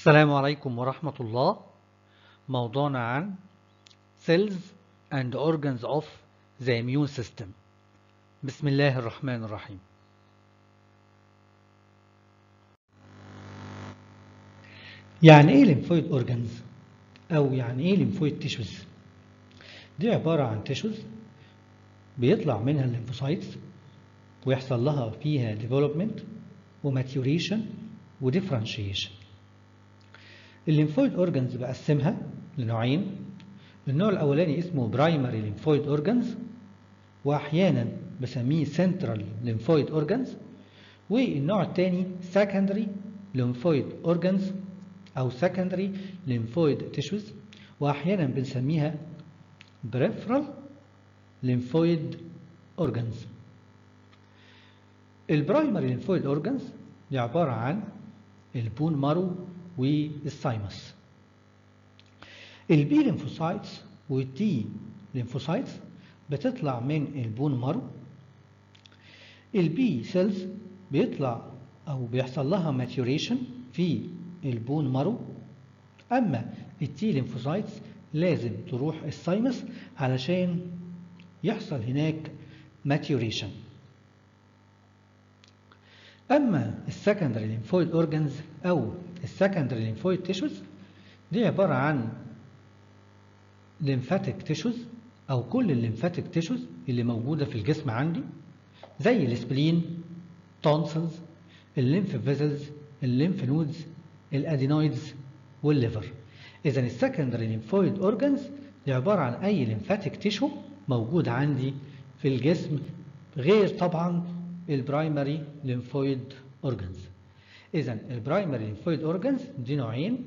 السلام عليكم ورحمة الله موضوعنا عن cells and organs of the immune system بسم الله الرحمن الرحيم يعني ايه lymphoid organs او يعني ايه lymphoid tissues دي عبارة عن tissues بيطلع منها الليمفوسايتس ويحصل لها فيها development وماتيوريشن وديفرنشيشن الليمفويد اورجانز بقسمها لنوعين النوع الاولاني اسمه برايمري ليمفويد اورجانز واحيانا بسميه سنترال ليمفويد اورجانز والنوع الثاني سكندري ليمفويد اورجانز او سكندري ليمفويد تيشوز واحيانا بنسميها بريفرال ليمفويد اورجانز البرايمري ليمفويد اورجانز دي عباره عن البون مارو والثايمس البي ليمفوسايتس والتي ليمفوسايتس بتطلع من البون مارو البي سيلز بيطلع او بيحصل لها ماتيوريشن في البون مارو اما التي ليمفوسايتس لازم تروح الثايمس علشان يحصل هناك ماتيوريشن اما السكندري ليمفويد اورجانز او السكندري ليمفويد تيشوز دي عباره عن ليمفاتيك تيشوز او كل الليمفاتيك تيشوز اللي موجوده في الجسم عندي زي السبلين تونسلز الليمف فيزلز الليمف نودز الادينويدز والليفر اذا السكندري ليمفويد اورجانز دي عباره عن اي ليمفاتيك تيشو موجود عندي في الجسم غير طبعا البرايمري ليمفويد اورجانز اذا البرايمري ليمفويد اورجانز دي نوعين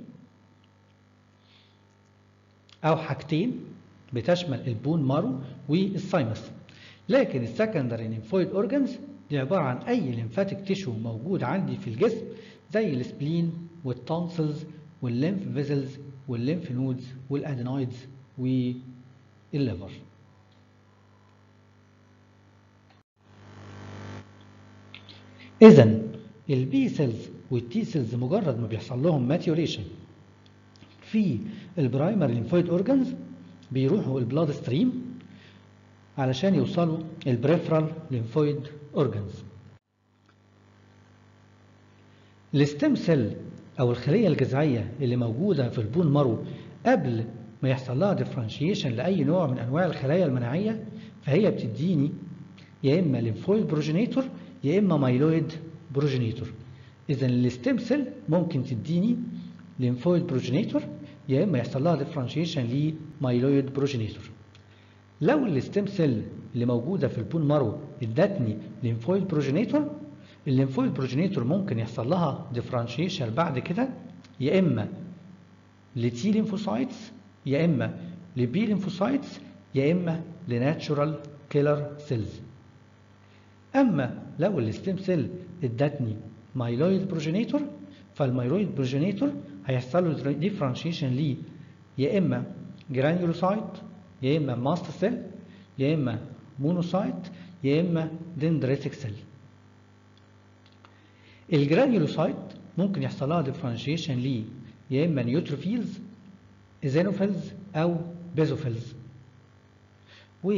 او حاجتين بتشمل البون مارو والثايمس لكن السكندري ليمفويد اورجانز دي عباره عن اي ليمفاتيك تيشو موجود عندي في الجسم زي السبلين والتونسلز والليمف فيزلز والليمف نودز والادينويدز والليفر اذا البي سيلز والتي سيلز مجرد ما بيحصل لهم ماتيوريشن في البرايمري ليمفويد اورجانز بيروحوا البلاد ستريم علشان يوصلوا البريفرال ليمفويد اورجانز الستيم سيل او الخليه الجذعيه اللي موجوده في البون مارو قبل ما يحصل لها ديفرنشيشن لاي نوع من انواع الخلايا المناعيه فهي بتديني يا اما ليمفويد بروجينيتور يا اما مايلويد بروجينيتور اذا الستيم سيل ممكن تديني ليمفويد بروجينيتور يا اما يحصل لها ديفرنشيشن لمايلويد بروجينيتور لو الستيم سيل اللي موجوده في البون مارو ادتني ليمفويد بروجينيتور الليمفويد بروجينيتور ممكن يحصل لها ديفرنشيشن بعد كده يا اما لتي ليمفوسايتس يا اما لبي ليمفوسايتس يا اما لناتشورال كيلر سيلز اما لو الستيم سيل ادتني مايلويد بروجينيتور فالمايلويد بروجينيتور هيحصل له ديفرنشيشن ليه يا اما جرانيولوسايت يا اما ماست سيل يا اما مونوسايت يا اما دندريتك سيل الجرانيولوسايت ممكن يحصل لها ديفرنشيشن ليه يا اما نيوتروفيلز ايزينوفيلز او بيزوفيلز و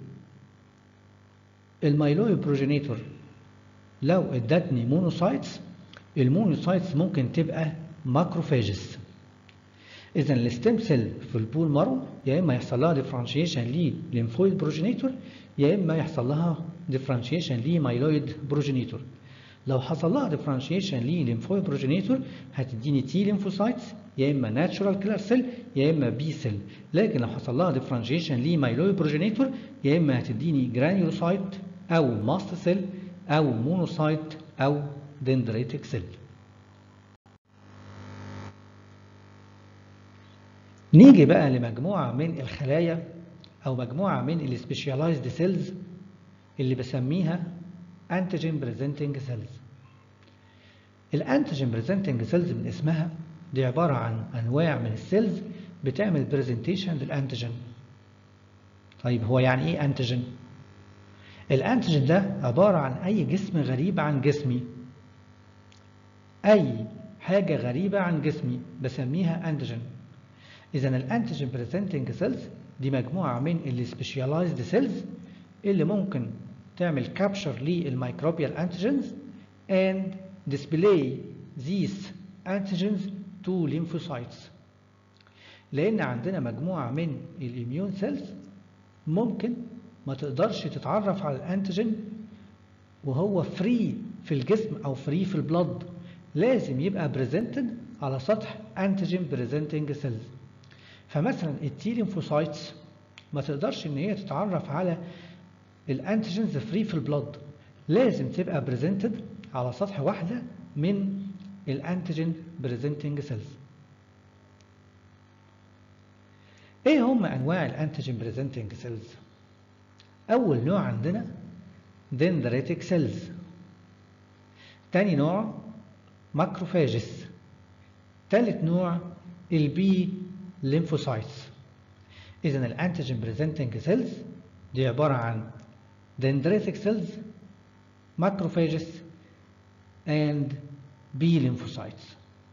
المايلويد بروجينيتور لو ادتني مونوسايتس المونوسايتس ممكن تبقى ماكروفاجس اذا الستيم سيل في البول مارو يا اما يحصل لها ديفرنشيشن لليمفويد بروجينيتور يا اما يحصل لها ديفرنشيشن لمايلويد بروجينيتور لو حصل لها ديفرنشيشن لليمفويد بروجينيتور هتديني تي ليمفوسايتس يا اما ناتشورال كيلر سيل يا اما بي سيل لكن لو حصل لها ديفرنشيشن لمايلويد بروجينيتور يا اما هتديني جرانيولوسايت او ماست سيل او مونوسايت او دندريتك سيل نيجي بقى لمجموعة من الخلايا أو مجموعة من السبيشاليزد سيلز اللي بسميها انتيجين بريزنتنج سيلز الانتيجين بريزنتنج سيلز من اسمها دي عبارة عن أنواع من السيلز بتعمل بريزنتيشن للانتيجين طيب هو يعني ايه انتيجين؟ الانتيجين ده عبارة عن أي جسم غريب عن جسمي أي حاجة غريبة عن جسمي بسميها أنتيجين إذا الأنتيجين بريزنتنج سيلز دي مجموعة من السبيشاليزد سيلز اللي ممكن تعمل كابشر للميكروبيال انتيجينز and display these antigens to lymphocytes لأن عندنا مجموعة من الإميون سيلز ممكن ما تقدرش تتعرف على الأنتيجين وهو فري في الجسم أو فري في البلد لازم يبقى بريزنتد على سطح أنتيجين بريزنتنج سيلز فمثلا التي ليمفوسايتس ما تقدرش ان هي تتعرف على الانتيجينز فري في البلد لازم تبقى بريزنتد على سطح واحده من الانتيجين بريزنتنج سيلز ايه هم انواع الانتيجين بريزنتنج سيلز اول نوع عندنا dendritic cells تاني نوع ماكروفاجس تالت نوع البي lymphocytes إذا الأنتيجين بريزنتنج سيلز دي عبارة عن dendritic cells macrophages and B lymphocytes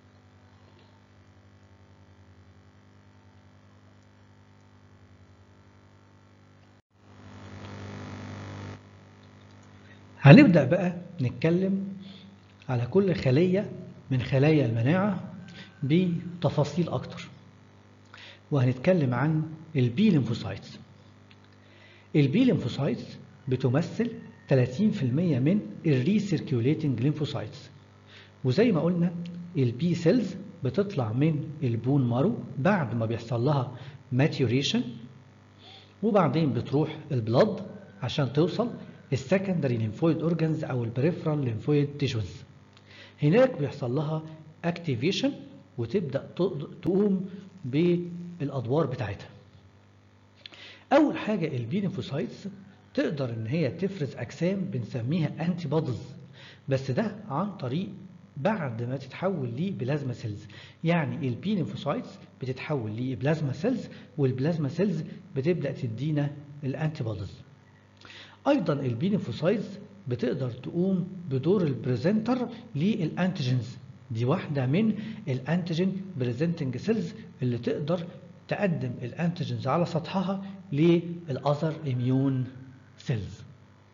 هنبدأ بقى نتكلم على كل خلية من خلايا المناعة بتفاصيل أكتر وهنتكلم عن البي ليمفوسايتس البي ليمفوسايتس بتمثل 30% من الريسيركيوليتنج ليمفوسايتس وزي ما قلنا البي سيلز بتطلع من البون مارو بعد ما بيحصل لها ماتيوريشن وبعدين بتروح البلد عشان توصل السكندري ليمفويد اورجانز او البريفرال ليمفويد تيشوز هناك بيحصل لها اكتيفيشن وتبدا تقوم بالادوار بتاعتها اول حاجه البي ليمفوسايتس تقدر ان هي تفرز اجسام بنسميها انتي بوديز بس ده عن طريق بعد ما تتحول لبلازما سيلز يعني البي ليمفوسايتس بتتحول لبلازما سيلز والبلازما سيلز بتبدا تدينا الانتي بوديز ايضا البي ليمفوسايتس بتقدر تقوم بدور البريزنتر للانتيجينز دي واحدة من الانتيجين بريزنتنج سيلز اللي تقدر تقدم الانتيجينز على سطحها للاذر اميون سيلز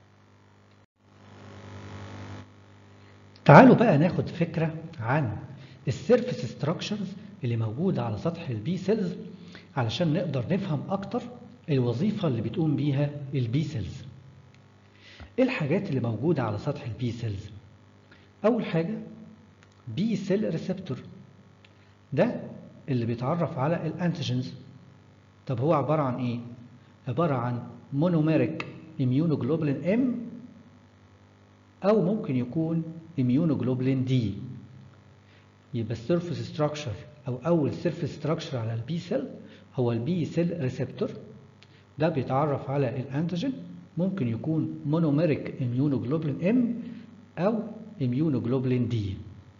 تعالوا بقى ناخد فكرة عن السيرفيس ستراكشرز اللي موجودة على سطح البي سيلز علشان نقدر نفهم اكتر الوظيفة اللي بتقوم بيها البي سيلز ايه الحاجات اللي موجودة على سطح البي سيلز اول حاجة بي سيل ريسبتور ده اللي بيتعرف على الانتيجينز طب هو عبارة عن ايه عبارة عن مونوميريك immunoglobulin ام او ممكن يكون immunoglobulin دي يبقى السيرفيس ستراكشر او اول سيرفيس ستراكشر على البي سيل هو البي سيل ريسبتور ده بيتعرف على الانتيجين ممكن يكون مونوميريك immunoglobulin ام او immunoglobulin دي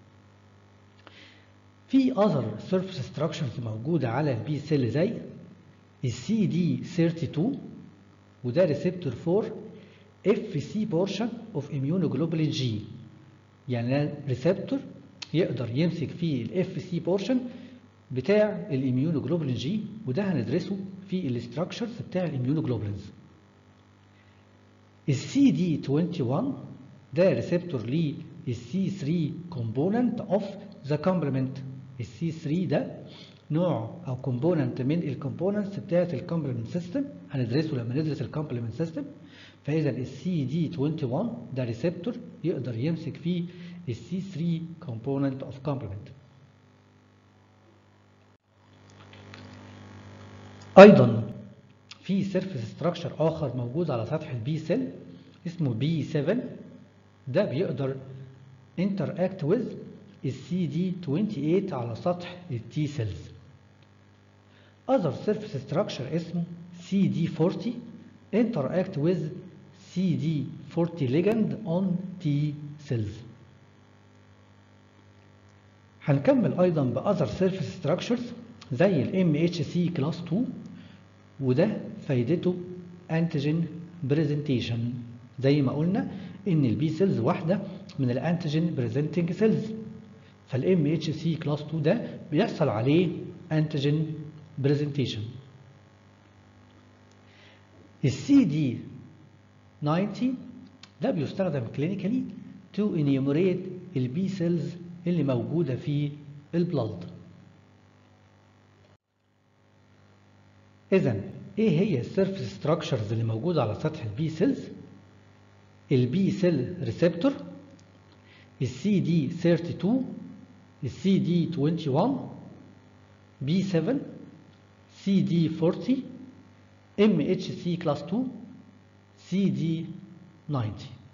في other surface structures موجودة على البي سيل زي السي دي 32 وده ريسبتور فور اف سي بورشن اوف immunoglobulin جي يعني ده ريسبتور يقدر يمسك فيه الاف سي بورشن بتاع الاميونوجلوبولين جي وده هندرسه في الاستراكشرز بتاع الاميونوجلوبولينز السي دي 21 ده ريسبتور للسي 3 كومبوننت اوف ذا كومبلمنت السي 3 ده نوع او كومبوننت من الكومبوننتس بتاعت الكومبلمنت سيستم هندرسه لما ندرس الكومبلمنت سيستم فاذا السي دي 21 ده ريسبتور يقدر يمسك فيه السي 3 كومبوننت اوف كومبلمنت ايضا في سيرفيس ستراكشر اخر موجود على سطح البي سيل اسمه بي 7 ده بيقدر interact with السي دي 28 على سطح التي سيلز other surface structure اسمه سي دي 40 interact with سي دي 40 ligand on T cells هنكمل ايضا باذر سيرفيس ستراكشرز زي الام اتش سي كلاس 2 وده فايدته انتيجين بريزنتيشن زي ما قلنا ان البي سيلز واحده من الانتيجين بريزنتنج سيلز فالام اتش سي كلاس 2 ده بيحصل عليه انتيجين برزنتيشن السي دي 90 ده بيستخدم كلينيكالي تو انيومريت البي سيلز اللي موجوده في البلد اذا ايه هي السيرفيس ستراكشرز اللي موجوده على سطح البي سيلز البي سيل ريسبتور السي دي 32 السي دي 21 بي 7 سي دي 40 ام اتش سي كلاس 2 سي دي 90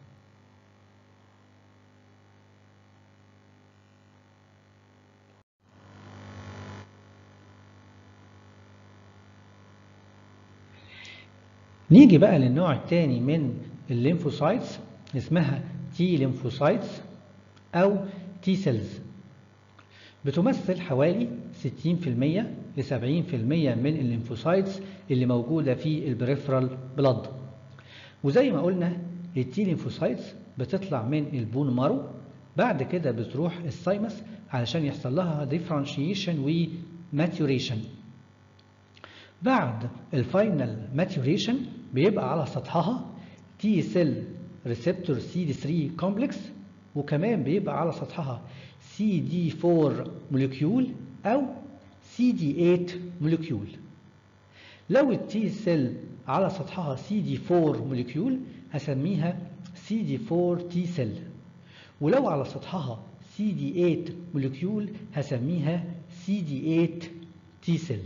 نيجي بقى للنوع الثاني من الليمفوسايتس اسمها تي ليمفوسايتس او تي سيلز بتمثل حوالي 60% ل 70% من الليمفوسايتس اللي موجوده في البريفرال بلاد وزي ما قلنا التي ليمفوسايتس بتطلع من البون مارو بعد كده بتروح السايمس علشان يحصل لها ديفرنشيشن وماتيوريشن بعد الفاينل ماتيوريشن بيبقى على سطحها تي سيل ريسبتور سي دي 3 كومبلكس وكمان بيبقى على سطحها سي دي 4 موليكيول او سي دي 8 موليكيول لو التي سيل على سطحها سي دي 4 موليكيول هسميها سي دي 4 تي سيل ولو على سطحها سي دي 8 موليكيول هسميها سي دي 8 تي سيل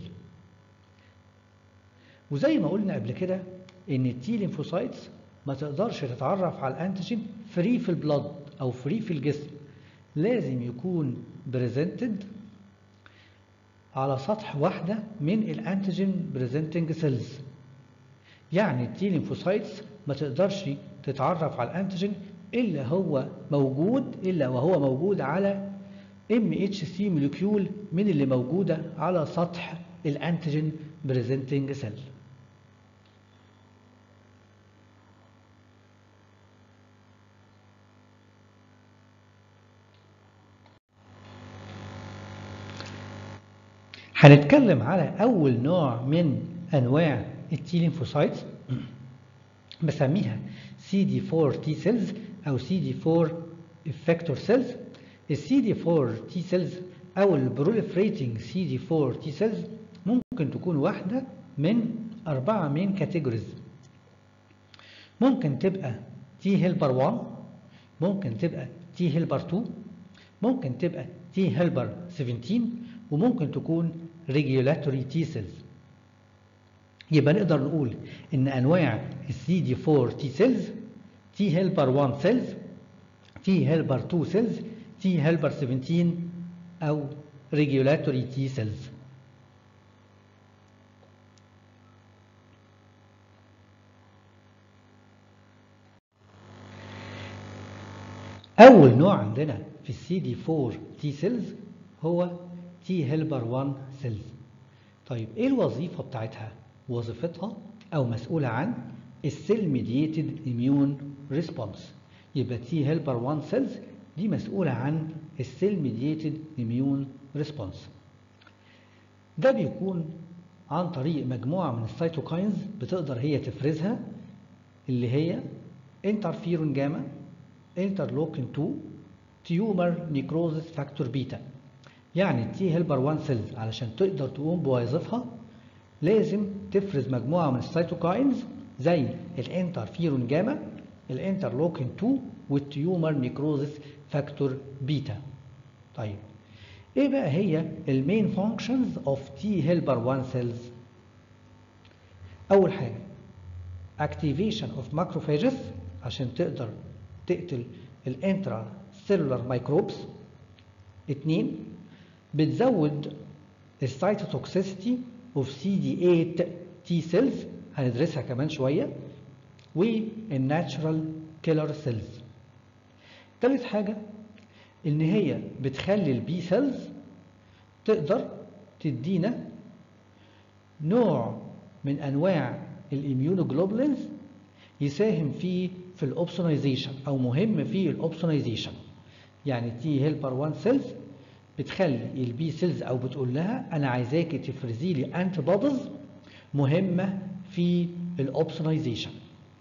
وزي ما قلنا قبل كده ان التي ليمفوسايتس ما تقدرش تتعرف على الانتيجين فري في البلد او فري في الجسم لازم يكون بريزنتد على سطح واحده من الانتيجين بريزنتنج سيلز يعني التي ليمفوسايتس ما تقدرش تتعرف على الانتيجين الا هو موجود الا وهو موجود على ام اتش سي موليكيول من اللي موجوده على سطح الانتيجين بريزنتنج سيل هنتكلم على أول نوع من أنواع التي ليمفوسايتس بسميها CD4 T cells أو CD4 effector cells ال CD4 T cells أو ال proliferating CD4 T cells ممكن تكون واحدة من أربعة من كاتيجوريز ممكن تبقى T helper 1 ممكن تبقى T helper 2 ممكن تبقى T helper 17 وممكن تكون regulatory T cells يبقى نقدر نقول ان انواع السي دي 4 تي سيلز تي هيلبر 1 سيلز تي هيلبر 2 سيلز تي هيلبر 17 او ريجولاتوري تي سيلز اول نوع عندنا في السي دي 4 تي سيلز هو تي هيلبر 1 سيلز طيب ايه الوظيفه بتاعتها وظيفتها او مسؤوله عن السيل ميدييتد اميون ريسبونس يبقى تي هيلبر 1 سيلز دي مسؤوله عن السيل ميدييتد اميون ريسبونس ده بيكون عن طريق مجموعه من السيتوكاينز بتقدر هي تفرزها اللي هي انترفيرون جاما انترلوكين 2 تيومر نيكروزس فاكتور بيتا يعني التي هيلبر 1 سيلز علشان تقدر تقوم بوظيفتها لازم تفرز مجموعة من السيتوكاينز زي الانترفيرون جاما الانترلوكين 2 والتيومر نيكروزس فاكتور بيتا طيب ايه بقى هي المين فانكشنز اوف تي هيلبر 1 سيلز اول حاجه activation of macrophages عشان تقدر تقتل الانترا سيلولار مايكروبس اتنين بتزود السيتوتوكسيسيتي اوف سي دي 8 تي سيلز هندرسها كمان شويه والناتشرال كيلر سيلز تالت حاجه ان هي بتخلي البي سيلز تقدر تدينا نوع من انواع الاميونوجلوبولينز يساهم فيه في الاوبسونايزيشن او مهم في الاوبسونايزيشن يعني تي هيلبر 1 سيلز بتخلي البي سيلز او بتقول لها انا عايزاكي تفرزي لي انتي بوديز مهمه في الاوبسونايزيشن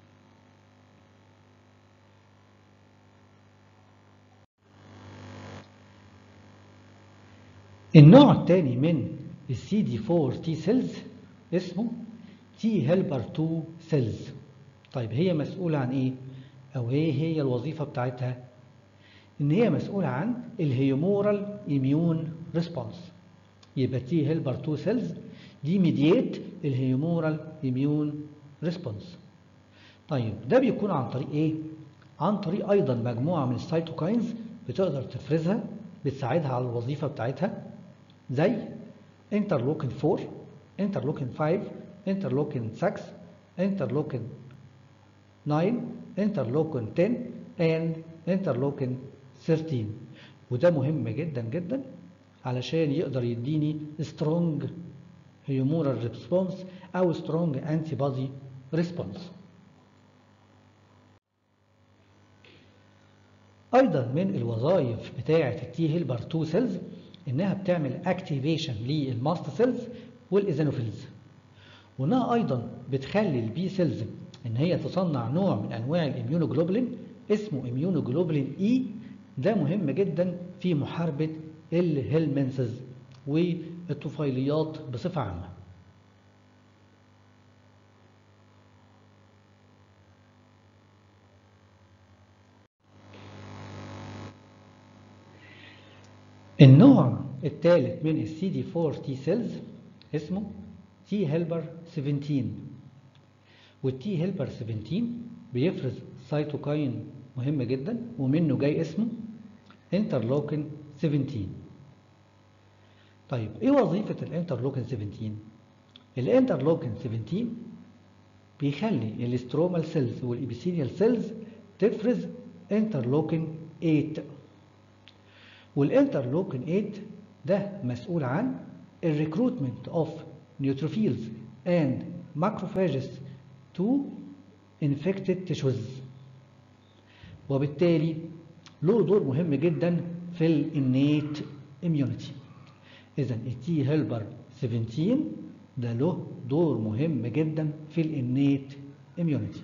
النوع الثاني من السي دي 4 تي سيلز اسمه تي هيلبر 2 سيلز طيب هي مسؤولة عن ايه او ايه هي الوظيفة بتاعتها ان هي مسؤولة عن الهيومورال اميون ريسبونس يبقى تي هيلبر 2 سيلز دي ميديات الهيومورال اميون ريسبونس طيب ده بيكون عن طريق ايه عن طريق ايضا مجموعة من السيتوكاينز بتقدر تفرزها بتساعدها على الوظيفة بتاعتها زي انترلوكين 4 انترلوكين 5 انترلوكين 6 انترلوكين 9 انترلوكين 10 and انترلوكين 13 وده مهم جدا جدا علشان يقدر يديني سترونج هيومورال ريسبونس او سترونج انتي بودي ريسبونس ايضا من الوظائف بتاعه التي هيلبر 2 سيلز انها بتعمل اكتيفيشن للماست سيلز والايزينوفيلز وانها ايضا بتخلي البي سيلز ان هي تصنع نوع من انواع الاميونوجلوبولين اسمه اميونوجلوبولين اي ده مهم جدا في محاربه الهيلمنسز والطفيليات بصفه عامه النوع الثالث من السي دي 4 تي سيلز اسمه تي هيلبر 17 والتي هيلبر 17 بيفرز سيتوكاين مهم جدا ومنه جاي اسمه انترلوكين 17 طيب ايه وظيفة الانترلوكين 17 الانترلوكين 17 بيخلي الاسترومال سيلز والابيثيليال سيلز تفرز انترلوكين 8 والانترلوكين 8 ده مسؤول عن الريكروتمنت اوف neutrophils and macrophages to infected tissues وبالتالي له دور مهم جدا في الانيت immunity اذا التي هيلبر 17 ده له دور مهم جدا في الانيت immunity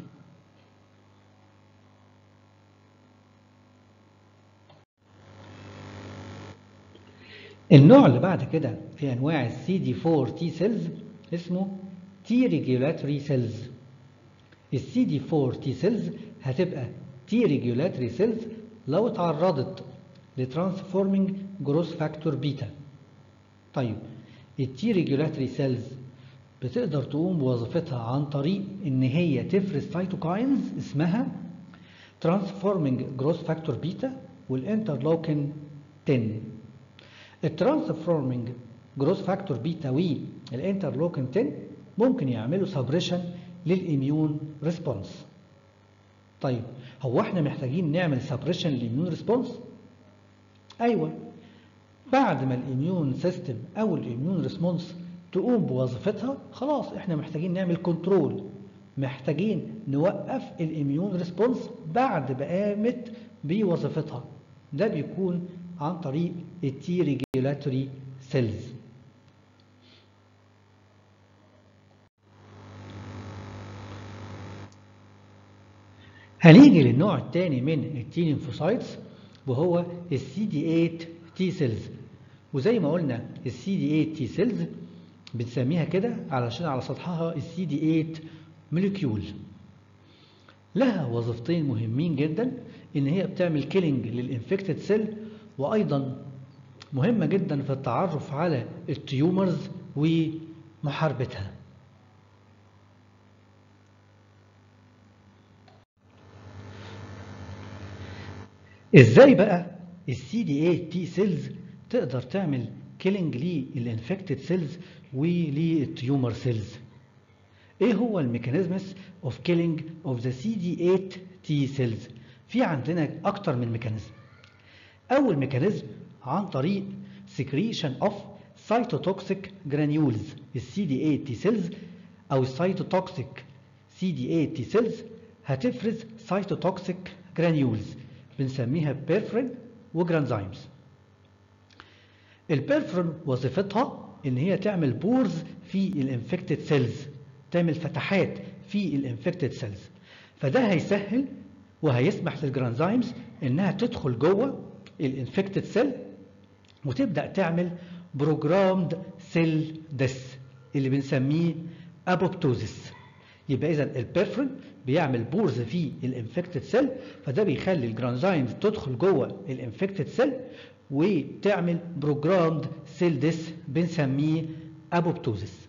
النوع اللي بعد كده في انواع السي دي 4 تي سيلز اسمه تي ريجولاتوري سيلز السي دي 4 تي سيلز هتبقى تي ريجولاتوري سيلز لو اتعرضت لترانسفورمينج جروس فاكتور بيتا طيب التي ريجولاتوري سيلز بتقدر تقوم بوظيفتها عن طريق ان هي تفرز سيتوكاينز اسمها ترانسفورمينج جروس فاكتور بيتا والانترلوكين 10 الترانسفورمينج جروس فاكتور بيتا والانترلوكين 10 ممكن يعملوا سبريشن للاميون ريسبونس طيب هو احنا محتاجين نعمل سبريشن للاميون ريسبونس ايوه بعد ما الاميون سيستم او الاميون ريسبونس تقوم بوظيفتها خلاص احنا محتاجين نعمل كنترول محتاجين نوقف الاميون ريسبونس بعد ما قامت بوظيفتها ده بيكون عن طريق التي ريجولاتوري سيلز هنيجي للنوع الثاني من التي ليمفوسايتس وهو السي دي 8 تي سيلز وزي ما قلنا السي دي 8 تي سيلز بنسميها كده علشان على سطحها السي دي 8 موليكيول لها وظيفتين مهمين جدا ان هي بتعمل كيلينج للانفكتد سيل وايضا مهمه جدا في التعرف على التيومرز ومحاربتها ازاي بقى السي دي 8 تي سيلز تقدر تعمل كيلينج للانفكتد سيلز وللتيومر سيلز ايه هو الميكانيزمز اوف كيلينج اوف ذا سي دي 8 تي سيلز في عندنا اكتر من ميكانيزم اول ميكانيزم عن طريق سكريشن اوف سايتوتوكسيك جرانيولز السي دي 8 تي سيلز او السايتوتوكسيك سي دي 8 تي سيلز هتفرز سايتوتوكسيك جرانيولز بنسميها بيرفرين وجرانزايمز البيرفرون وظيفتها ان هي تعمل بورز في الانفكتد سيلز تعمل فتحات في الانفكتد سيلز فده هيسهل وهيسمح للجرانزايمز انها تدخل جوه الانفكتد سيل وتبدا تعمل بروجرامد سيل ديس اللي بنسميه ابوبتوزيس يبقى اذا البيرفرين بيعمل بورز في الانفكتد سيل فده بيخلي الجرانزايمز تدخل جوه الانفكتد سيل وتعمل بروجرامد سيل ديس بنسميه ابوبتوزيس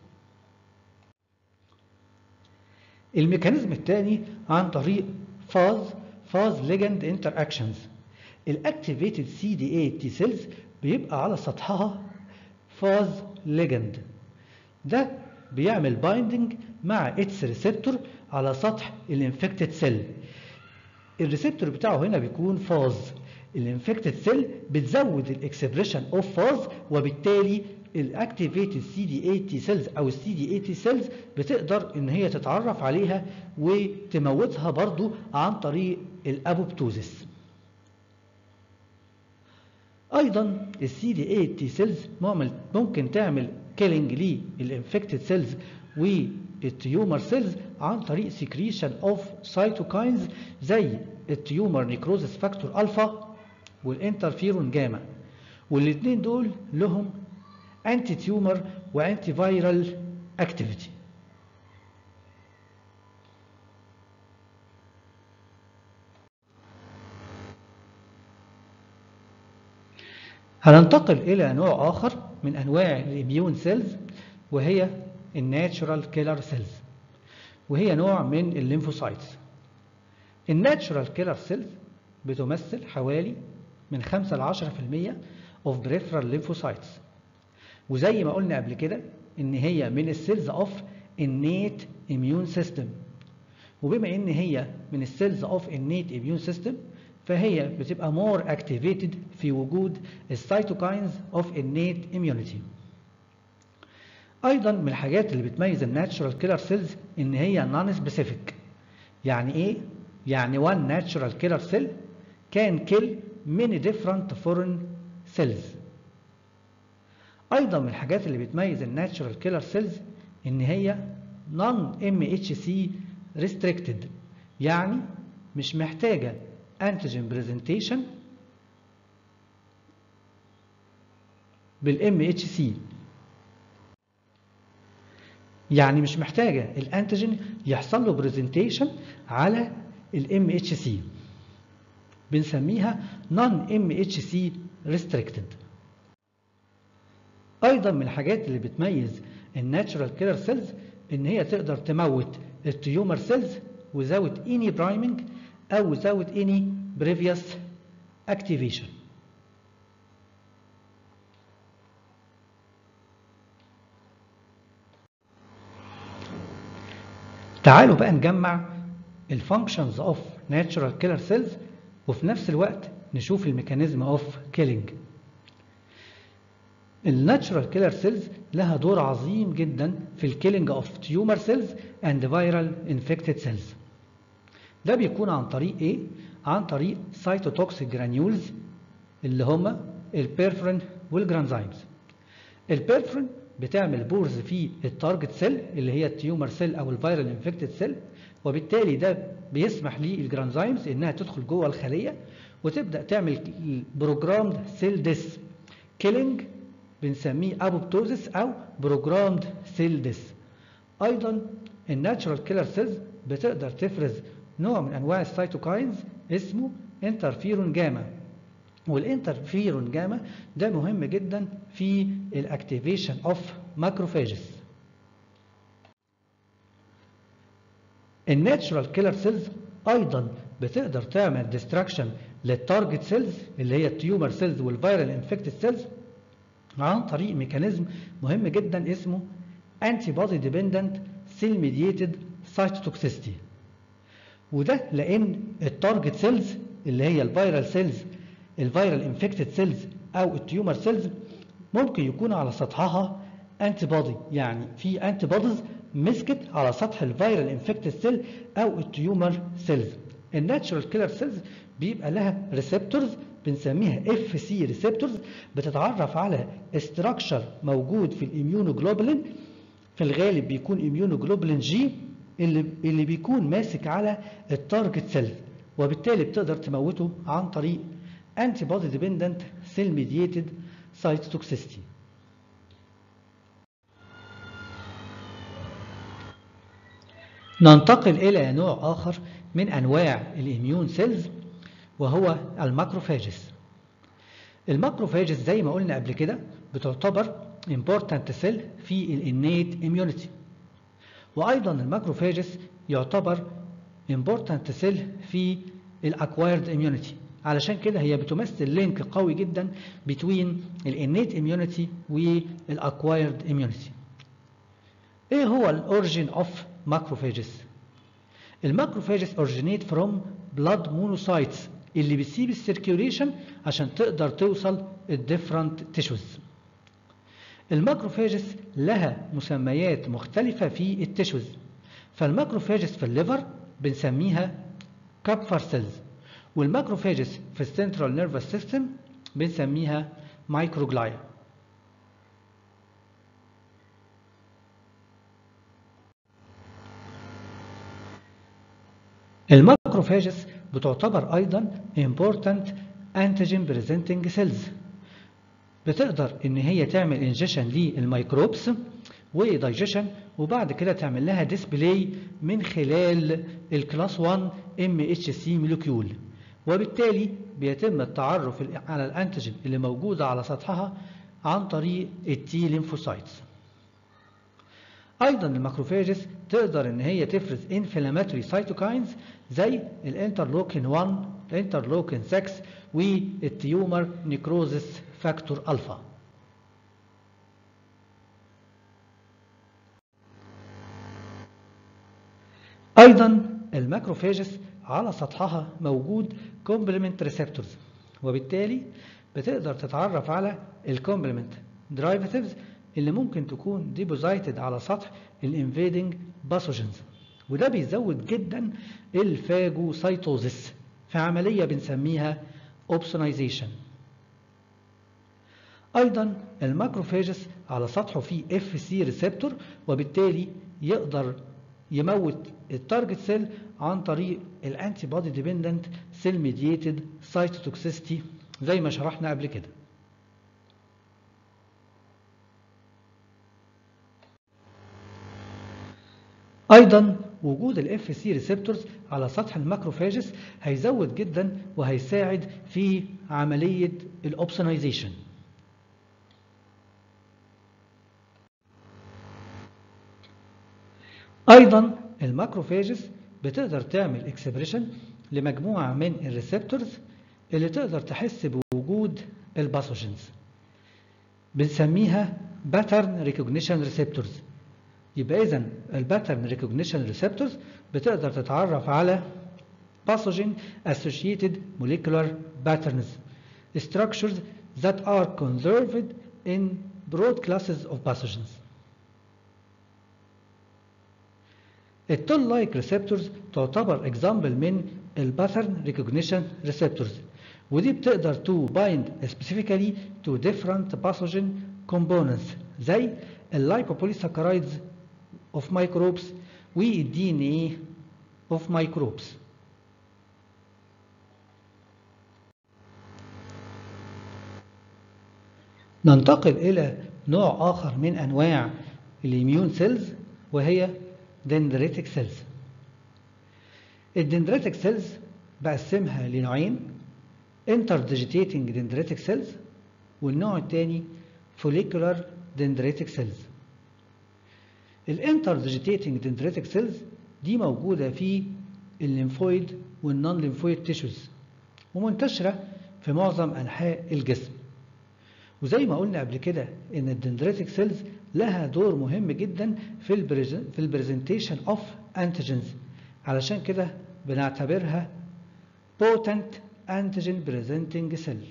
الميكانيزم الثاني عن طريق فاز فاز ليجند انتر اكشنز الاكتيفيتد سي دي اي تي سيلز بيبقى على سطحها فاز ليجند ده بيعمل بايندنج مع اتس ريسبتور على سطح الانفكتد سيل الريسبتور بتاعه هنا بيكون فاز الانفكتد سيل بتزود الاكسبريشن اوف فاز وبالتالي الاكتيفيتد سي دي اي تي سيلز او السي دي اي تي سيلز بتقدر ان هي تتعرف عليها وتموتها برضو عن طريق الابوبتوزيس ايضا السي دي اي تي سيلز ممكن تعمل كيلينج للانفكتد سيلز والتيومر سيلز عن طريق سكريشن اوف سايتوكاينز زي التيومر نيكروزس فاكتور الفا والانترفيرون جاما والاثنين دول لهم انتي تيومر وانتي فايرال اكتيفيتي هننتقل إلى نوع آخر من أنواع الإميون سيلز وهي الناتشورال كيلر سيلز وهي نوع من الليمفوسايتس الناتشورال كيلر سيلز بتمثل حوالي من 5 ل 10% of peripheral lymphocytes وزي ما قلنا قبل كده ان هي من السيلز اوف innate immune system وبما ان هي من السيلز اوف innate immune system فهي بتبقى more activated في وجود السيتوكاينز اوف innate immunity ايضا من الحاجات اللي بتميز الناتشورال كيلر سيلز ان هي نون سبيسيفيك يعني ايه يعني one natural killer cell can kill many different foreign cells ايضا من الحاجات اللي بتميز الناتشورال كيلر سيلز ان هي non MHC restricted يعني مش محتاجه انتيجين برزنتيشن بالام اتش سي يعني مش محتاجه الانتيجين يحصل له برزنتيشن على الام اتش سي بنسميها نون ام اتش سي ريستريكتد ايضا من الحاجات اللي بتميز الناتشورال كيلر سيلز ان هي تقدر تموت التيومر سيلز without any priming أو without any previous activation. تعالوا بقى نجمع الفانكشنز اوف ناتشورال كيلر سيلز وفي نفس الوقت نشوف الميكانيزم اوف كيلينج الناتشورال كيلر سيلز لها دور عظيم جدا في الكيلينج اوف تيومر سيلز اند فيرال انفكتد سيلز ده بيكون عن طريق ايه عن طريق سايتوتوكسيك جرانيولز اللي هما البيرفرين والجرانزايمز البيرفرين بتعمل بورز في التارجت سيل اللي هي التيومر سيل او الفيرال انفكتد سيل وبالتالي ده بيسمح للجرانزايمز انها تدخل جوه الخليه وتبدا تعمل بروجرامد سيل ديس كيلينج بنسميه ابوبتوزيس او بروجرامد سيل ديس ايضا الناتشورال كيلر سيلز بتقدر تفرز نوع من انواع السيتوكاينز اسمه انترفيرون جاما والانترفيرون جاما ده مهم جدا في الاكتيفيشن اوف ماكروفاجز الناتشورال كيلر سيلز ايضا بتقدر تعمل ديستراكشن للتارجت سيلز اللي هي التيومر سيلز والفيرال انفكتد سيلز عن طريق ميكانيزم مهم جدا اسمه انتي بودي ديبندنت سيل ميدييتد سايتوتوكسيستي وده لان التارجت سيلز اللي هي الفيرال سيلز الفيرال انفكتد سيلز او التيومر سيلز ممكن يكون على سطحها انتي بودي يعني في انتي بوديز مسكت على سطح الفيرال انفكتد سيل او التيومر سيلز الناتشورال كيلر سيلز بيبقى لها ريسبتورز بنسميها اف سي ريسبتورز بتتعرف على استراكشر موجود في الاميونوجلوبولين في الغالب بيكون اميونوجلوبولين جي اللي اللي بيكون ماسك على التارجت سيل وبالتالي بتقدر تموته عن طريق انتي بودي ديبندنت سيل ميدييتد سايتوتوكسيستي ننتقل إلى نوع آخر من أنواع الإميون سيلز وهو الماكروفاجز الماكروفاجز زي ما قلنا قبل كده بتعتبر important cell في الانيت immunity وأيضا الماكروفاجز يعتبر important cell في الاكوايرد immunity علشان كده هي بتمثل لينك قوي جدا between الانيت immunity والاكوايرد immunity ايه هو الاوريجين اوف macrophages الماكروفاجز originate from blood monocytes اللي بتسيب السيركيوليشن عشان تقدر توصل الديفرنت تيشوز الماكروفاجز لها مسميات مختلفة في التيشوز فالماكروفاجز في الليفر بنسميها كابفر سيلز والماكروفاجز في السنترال نيرفس سيستم بنسميها مايكروجلايا الماكروفاجز بتعتبر ايضا important antigen presenting cells بتقدر ان هي تعمل انجيشن للميكروبس ودايجيشن وبعد كده تعمل لها ديسبلاي من خلال الكلاس 1 ام اتش سي مولكيول وبالتالي بيتم التعرف على الانتيجين اللي موجوده على سطحها عن طريق التي ليمفوسايتس ايضا الماكروفاجز تقدر ان هي تفرز انفلاماتوري سايتوكاينز زي الانترلوكين 1 الانترلوكين 6 والتيومر نيكروزس فاكتور الفا ايضا الماكروفاجز على سطحها موجود كومبلمنت ريسبتورز وبالتالي بتقدر تتعرف على الكومبلمنت درايفاتيفز اللي ممكن تكون ديبوزايتد على سطح الانفيدنج باثوجينز وده بيزود جدا الفاجوسايتوزيس في عمليه بنسميها اوبسونايزيشن ايضا الماكروفاجس على سطحه فيه اف سي ريسبتور وبالتالي يقدر يموت التارجت سيل عن طريق الانتي بودي ديبندنت سيل ميدييتد سايتوتوكسيستي زي ما شرحنا قبل كده ايضا وجود الاف سي ريسبتورز على سطح الماكروفاجس هيزود جدا وهيساعد في عمليه الاوبسونايزيشن ايضا الماكروفاجز بتقدر تعمل اكسبريشن لمجموعه من الريسبتورز اللي تقدر تحس بوجود الباثوجينز بنسميها باترن ريكوجنيشن ريسبتورز يبقى اذا الباترن ريكوجنيشن ريسبتورز بتقدر تتعرف على pathogen associated molecular patterns structures that are conserved in broad classes of pathogens التول لايك ريسبتورز تعتبر اكزامبل من الباترن ريكوجنيشن ريسبتورز ودي بتقدر تو بايند specifically to different pathogen components زي اللايبوبوليساكرايدز of microbes والدي ان ايه of microbes ننتقل الى نوع اخر من انواع الاميون سيلز وهي dendritic cells الدندريتك سيلز بقسمها لنوعين interdegitating dendritic cells والنوع الثاني follicular dendritic cells الانترديجيتيتنج دندريتك سيلز دي موجودة في الليمفويد والنون ليمفويد تيشوز ومنتشرة في معظم أنحاء الجسم وزي ما قلنا قبل كده ان الدندريتك سيلز لها دور مهم جدا في البريزن في البرزنتيشن اوف انتيجنز علشان كده بنعتبرها potent antigen presenting cell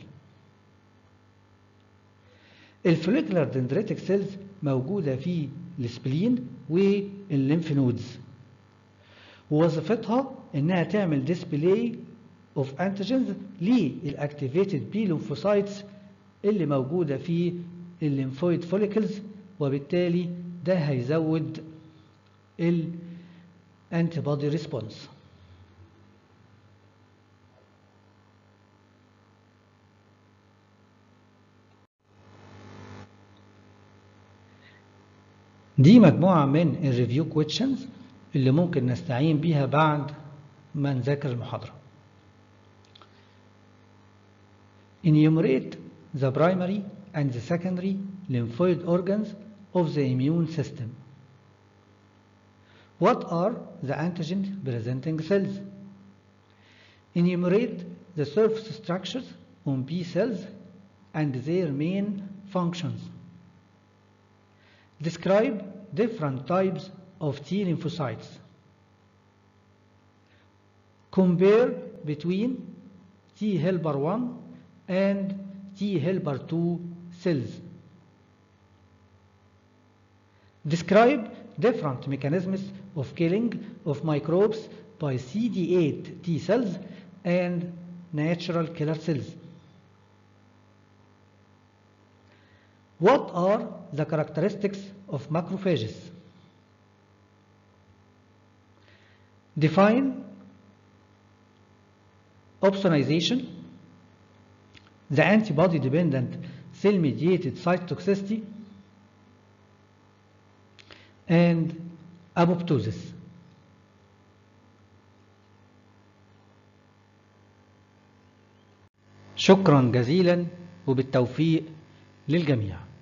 الفوليكولار دندريتك سيلز موجودة في السبلين والليمف نودز ووظيفتها انها تعمل ديسبلاي of antigens للactivated B lymphocytes اللي موجودة في الليمفويد فوليكلز وبالتالي ده هيزود الانتي ريسبونس دي مجموعة من الريفيو كويشنز اللي ممكن نستعين بيها بعد ما نذاكر المحاضرة. Enumerate the primary and the secondary lymphoid organs of the immune system. What are the antigen presenting cells? Enumerate the surface structures on B cells and their main functions. Describe different types of T lymphocytes. Compare between T helper 1 and T helper 2 cells. Describe different mechanisms of killing of microbes by CD8 T cells and natural killer cells. What are the characteristics of macrophages? Define opsonization, the antibody-dependent cell-mediated cytotoxicity, and apoptosis. شكرا جزيلا وبالتوفيق للجميع